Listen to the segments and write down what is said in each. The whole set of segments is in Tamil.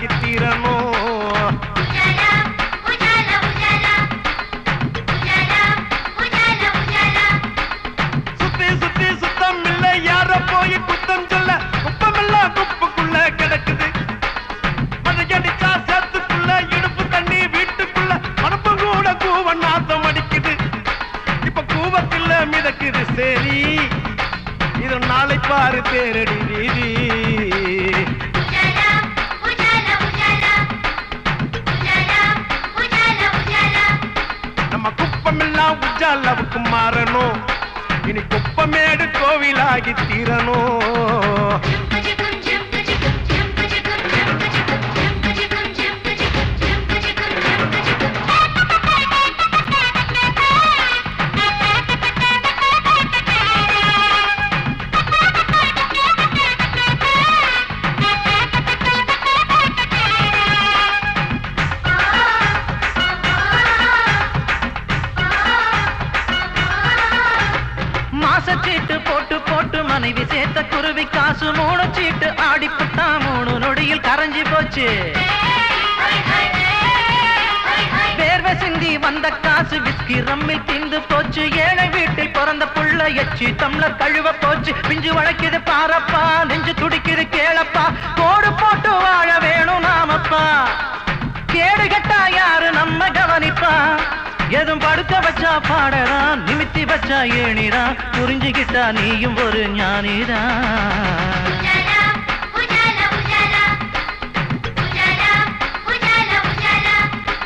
கோவிலாகி தீரணும் உஜாலா உஜாலா உஜாலா உஜாலா உஜாலா உஜாலா சுத்தி சுத்தி சுத்தம் இல்ல யார போய் குத்தம் சொல்ல குப்பமெல்லாம் குப்புக்குள்ள கிடக்குது மழையடிச்சா சேத்துக்குள்ள இடுப்பு தண்ணி வீட்டுக்குள்ள மனப்பு கூட கூவ நாத்தம் அடிக்குது இப்ப கூவத்துல மிதக்குது சரி இது நாளை பாரு தேரடி வீதி உஜாலா உஜாலா உஜாலா உஜாலா உஜாலா உஜாலா நம்ம குப்பமெல்லாம் உஜாலவுக்கு மாறணும் இனி குப்பமேடு கோவிலாகி தீரணும் ஜும் ஜும் ஜும் ஜும் ஜும் ஜும் ஜும் ஜும் ஜும் ஜும் ஜும் மாசச்சீட்டு போட்டு போட்டு மனைவி சேர்த்த குருவி காசு மூணு சீட்டு ஆடிப்புட்டா மூணு நொடியில் கரைஞ்சி போச்சு வேர்வை சிந்தி வந்த காசு விஸ்கி ரம்மில் திந்து போச்சு ஏழை வீட்டில் பிறந்த புள்ள எச்சி தம்ளர் கழுவ போச்சு பிஞ்சு வளைக்குது பாரப்பா நெஞ்சு துடிக்குது கேளப்பா கோடு போட்டு வாழ வேணும் நாமப்பா கேடு கெட்டா யாரு நம்ம கவனிப்பா எதும் படுக்க வச்சா பாடறான் நிமித்தி வச்சா ஏணிதான் புரிஞ்சுகிட்டா நீயும் ஒரு ஞானிதான் உஜாலா உஜாலா உஜாலா உஜாலா உஜாலா உஜாலா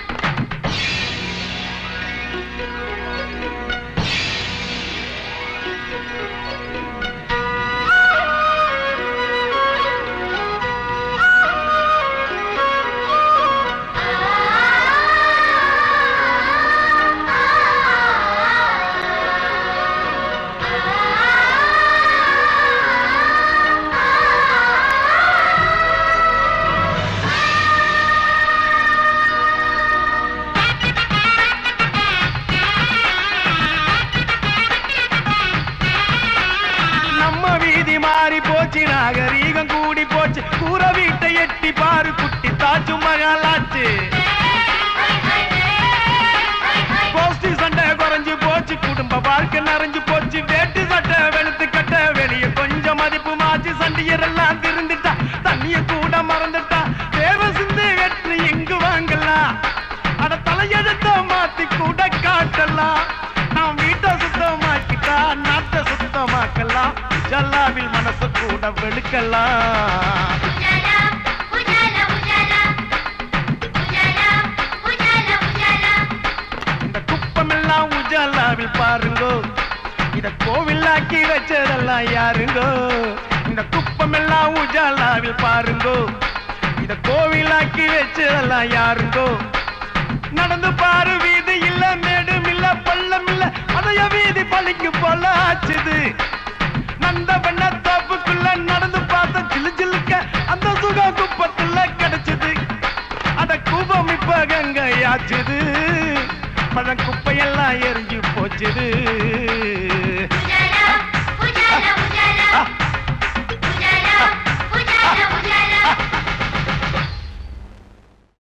நம்ம வீதி மாறி போச்சு நாகரீகம் கூடி போச்சு கூற வீட்டை எட்டி பாரு குட்டி தாச்சு மகாலாச்சு கோஷ்டி சண்டை குறைஞ்சு போச்சு குடும்ப வாழ்க்கை நிறைஞ்சு போச்சு வேட்டு சட்டை வெளுத்து கட்ட வெளிய கொஞ்சம் மதிப்பு மாச்சு சண்டியரெல்லாம் திருந்துட்டா தண்ணிய கூட மறந்துட்டா தேவ சிந்து வெற்றி எங்கு வாங்கலாம் அட தலையெழுத்த மாத்தி கூட காட்டலாம் நாம் வீட்டை சுத்தமாக்கிட்டா நாட்டை சுத்தமாக்கலாம் ஜல்லாவில் மனசு கூட வெளுக்கலாம் உஜாலா உஜாலா உஜாலா உஜாலா உஜாலா உஜாலா இந்த குப்பமெல்லாம் உஜாலாவில் பாருங்கோ இத கோவிலாக்கி வச்சதெல்லாம் யாருங்கோ இந்த குப்பமெல்லாம் உஜாலாவில் பாருங்கோ இத கோவிலாக்கி வச்சதெல்லாம் யாருங்கோ நடந்து பாரு வீதி இல்ல மேடும் இல்ல பள்ளம் இல்ல அதைய வீதி பழிக்கு போல ஆச்சுது நந்த பண்ண தோப்புக்குள்ள நடந்து பார்த்த ஜிலு ஜிலுக்க அந்த சுகம் குப்பத்துல கிடைச்சது அத கூபம் இப்ப கங்கையாச்சுது பழம் குப்பையெல்லாம் எரிஞ்சு போச்சுது